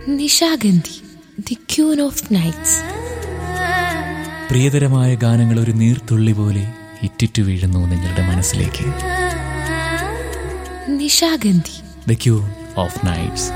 Nishagandhi the queen of nights പ്രിയതരമായ ഗാനങ്ങൾ ഒരു നീർത്തുള്ളി പോലെ ഇറ്റിറ്റു വീഴുന്നു നിങ്ങളുടെ മനസ്സിലേക്ക് Nishagandhi the queen of nights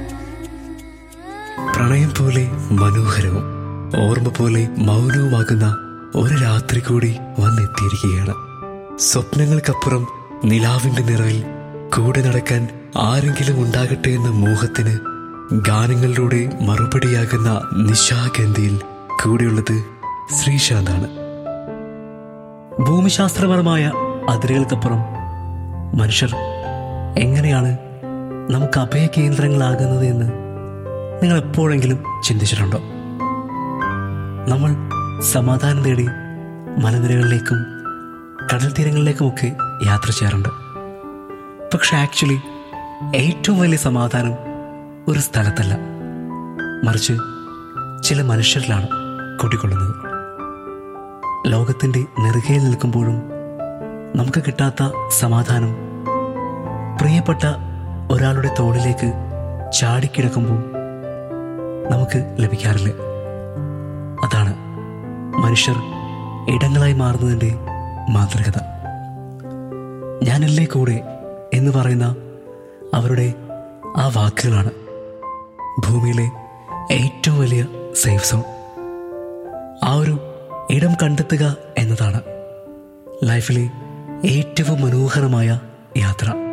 പ്രണയം പോലെ മനോഹരവും ഓർമ്മ പോലെ മൗനവുമാകുന്ന ഒരു രാത്രി കൂടി വന്നെത്തിയിരിക്കുകയാണ് സ്വപ്നങ്ങൾക്കപ്പുറം നിലാവിന്റെ നിറവിൽ കൂടെ നടക്കാൻ ആരെങ്കിലും ഉണ്ടാകട്ടെ എന്ന മോഹത്തിന് ഗാനങ്ങളിലൂടെ മറുപടിയാകുന്ന നിശാഗന്ധിയിൽ കൂടെയുള്ളത് ശ്രീശാന്താണ് ഭൂമിശാസ്ത്രപരമായ അതിരുകൾക്കപ്പുറം മനുഷ്യർ എങ്ങനെയാണ് നമുക്ക് അഭയകേന്ദ്രങ്ങളാകുന്നത് എന്ന് നിങ്ങൾ എപ്പോഴെങ്കിലും ചിന്തിച്ചിട്ടുണ്ടോ നമ്മൾ സമാധാനം തേടി മലനിരകളിലേക്കും കടൽ തീരങ്ങളിലേക്കുമൊക്കെ യാത്ര ചെയ്യാറുണ്ട് പക്ഷെ ആക്ച്വലി ഏറ്റവും വലിയ സമാധാനം ഒരു സ്ഥലത്തല്ല മറിച്ച് ചില മനുഷ്യരിലാണ് കുടികൊള്ളുന്നത് ലോകത്തിൻ്റെ നെറുകയിൽ നിൽക്കുമ്പോഴും നമുക്ക് കിട്ടാത്ത സമാധാനം പ്രിയപ്പെട്ട ഒരാളുടെ തോളിലേക്ക് ചാടിക്കിടക്കുമ്പോൾ നമുക്ക് ലഭിക്കാറില്ല അതാണ് മനുഷ്യർ ഇടങ്ങളായി മാറുന്നതിൻ്റെ മാതൃകത ഞാനല്ലേ കൂടെ എന്ന് പറയുന്ന അവരുടെ ആ വാക്കുകളാണ് ഭൂമിയിലെ ഏറ്റവും വലിയ സേഫ് സോൺ ആ ഒരു ഇടം കണ്ടെത്തുക എന്നതാണ് ലൈഫിലെ ഏറ്റവും മനോഹരമായ യാത്ര